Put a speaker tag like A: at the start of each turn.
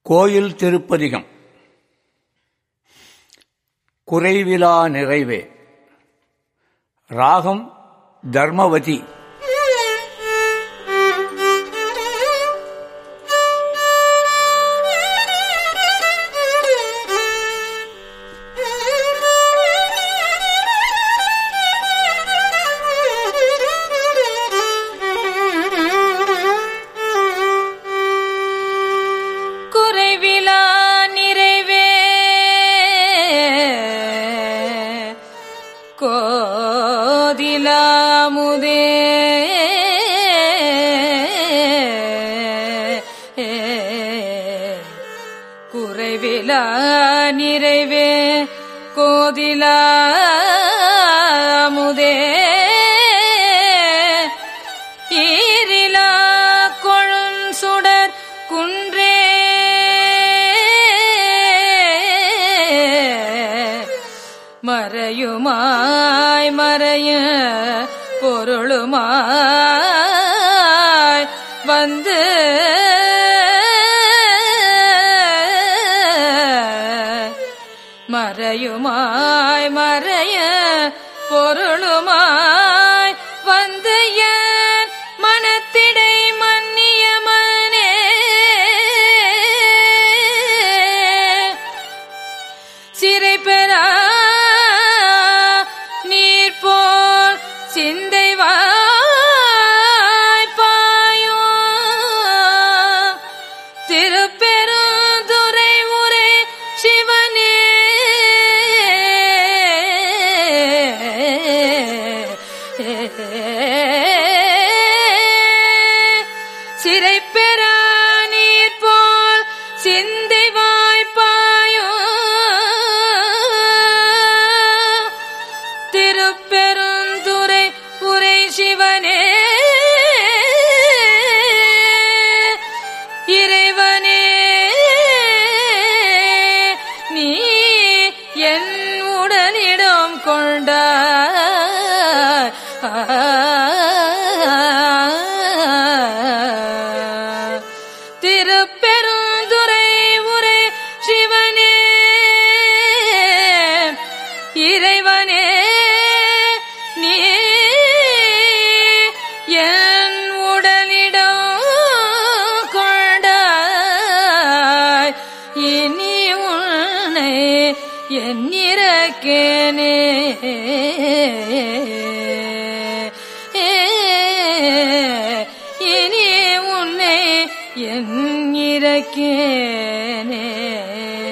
A: கோயில் திருப்பதிகம் குறைவிலா நிறைவே ராகம் தர்மவதி
B: குறைவிலா நிறைவே கோதிலாமுதே குறைவிலா நிறைவே கோதிலாமுதே ஈரிலா கொழும் சுடர் குன்றே மறையுமாய் மறைய பொருளுமாய் வந்து மறையுமாய் மறைய பொருளுமாய் வந்து என் மனத்திடை மன்னியமனே சிறை பெறா நீர் போல் சிந்தை வாய்ப்பாயோ திருப்பெருந்துரை உரை சிவனே சிறை பெறா நீர் போல் சிந்தை வாய்ப்பாயோ திருப்பெருந்துரை உரை சிவனே இறைவனே நீ என் உடலிடம் கொண்டாய் திருப்பெருந்துரை உரை சிவனே இறைவனே நீ என் உடலிடம் கொண்டாய் இனி உன்னை என்னிறக்கேனே இனி உன்னை என் இறக்கேனே